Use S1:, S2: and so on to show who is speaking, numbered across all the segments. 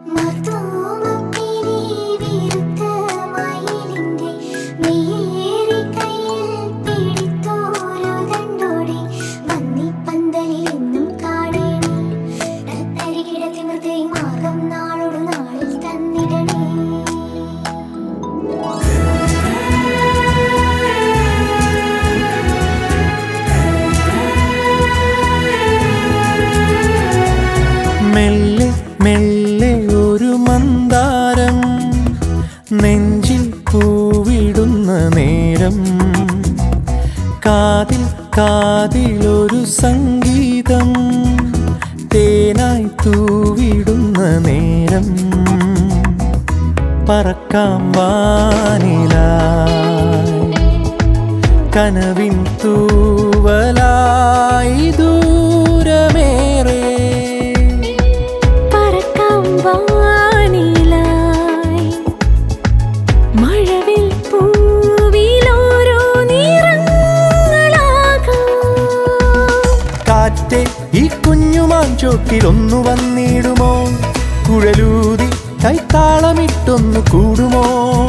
S1: മർദ്ദോമപ്പിനി വീർത്ത മയിലിന്റെ മെയ്യേറി കയ്യിൽ പിടിത്തോരു തണ്ടോടെ വന്നിപ്പന്തലിൽ എന്നും കാണേണേ തരികിട തിമിർത്തേ മാർഗം നാളോട് നാളിൽ തന്നിടണേ
S2: മെല്ലെ മെല്ലെ ഒരു മന്ദാരം നെഞ്ചിൽ പൂവിടുന്ന നേരം കാതിൽ കാതിലൊരു സംഗീതം തേനായി തൂവിടുന്ന നേരം പറക്കാം വാനിലായി കനവിൻ തൂവലായി ദൂരമേറെ
S3: പറക്കാം വാനിലായി മഴവിൽ പൂവിലോരോ നിറങ്ങളാകാം
S2: കാറ്റെ ഈ കുഞ്ഞുമാൻ ചോട്ടിലൊന്നു വന്നിടുമോ കുഴലൂതി കൈത്താളമിട്ടൊന്നു കൂടുമോ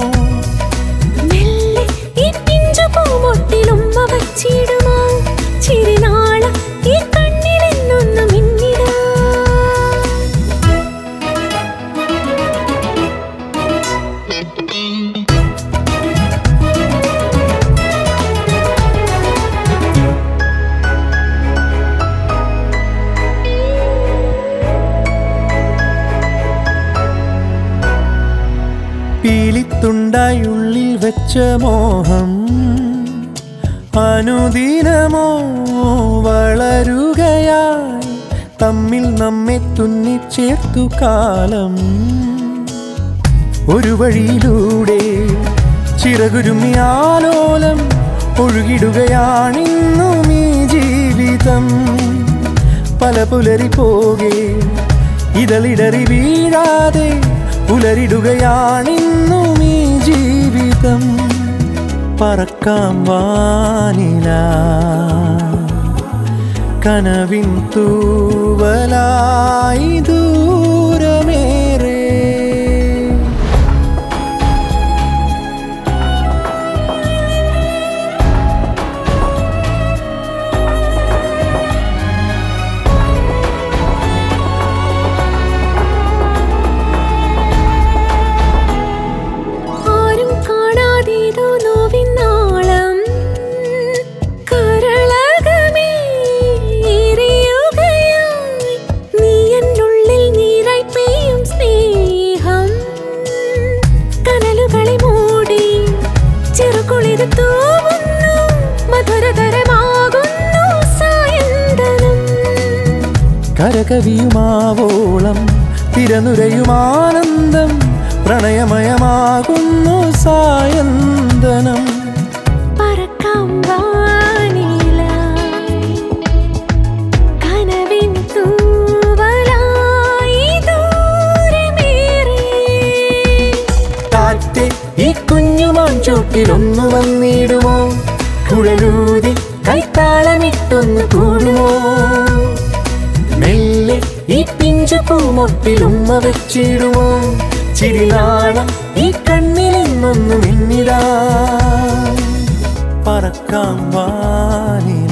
S3: മെല്ലെ ഈ പിഞ്ചു പൂമൊട്ടിലുമ്മ വച്ചിടുമോ ചിരിനാളം ഈ കണ്ണിലെന്നൊന്നു മിന്നിടാ
S2: പീലിത്തുണ്ടായി ഉള്ളിൽ വെച്ച മോഹം അനുദിനമോ വളരുകയായി തമ്മിൽ നമ്മെ തുന്നിച്ചേർത്തു കാലം ഒരു വഴിയിലൂടെ ചിറകുരുമിയാലോലം ഒഴുകിടുകയാണിന്നും ഈ ജീവിതം പല പുലരി പോകെ ഇതളിടറി വീഴാതെ പുലരിടുകയാണിന്നും ഈ ജീവിതം പറക്കാം വാനില കനവിൻ തൂവലായി ദൂരമേറെ
S3: ആരും കാണാതേതോ നോവിനാളം കരളകമേ എരിയുകയായി നീ എന്നുള്ളിൽ നീരായി പെയ്യും സ്നേഹം കനലുകളെ മൂടി ചെറുകുളിര് തൂവുന്നു മധുരതരമാകുന്നു സായന്തനം
S2: കരകവിയുമാവോളം തിരനുരയുമാനന്ദം പ്രണയമയമാകുന്നു സായന്തനം
S3: പറക്കാം വാനിലായി കനവിൻ തൂവലായി ദൂരമേറെ
S2: കാറ്റെ ഈ കുഞ്ഞുമാൻ ചോട്ടിലൊന്നു വന്നിടുമോ കുഴലൂതി കൈത്താളമിട്ടൊന്നു കൂടുമോ മെല്ലെ ഈ പിഞ്ചു പൂമൊട്ടിലുമ്മ വെച്ചിടുമോ ചിരിനാളം ഈ കണ്ണിലെന്നൊന്നു മിന്നിടാ പറക്കാം വാനില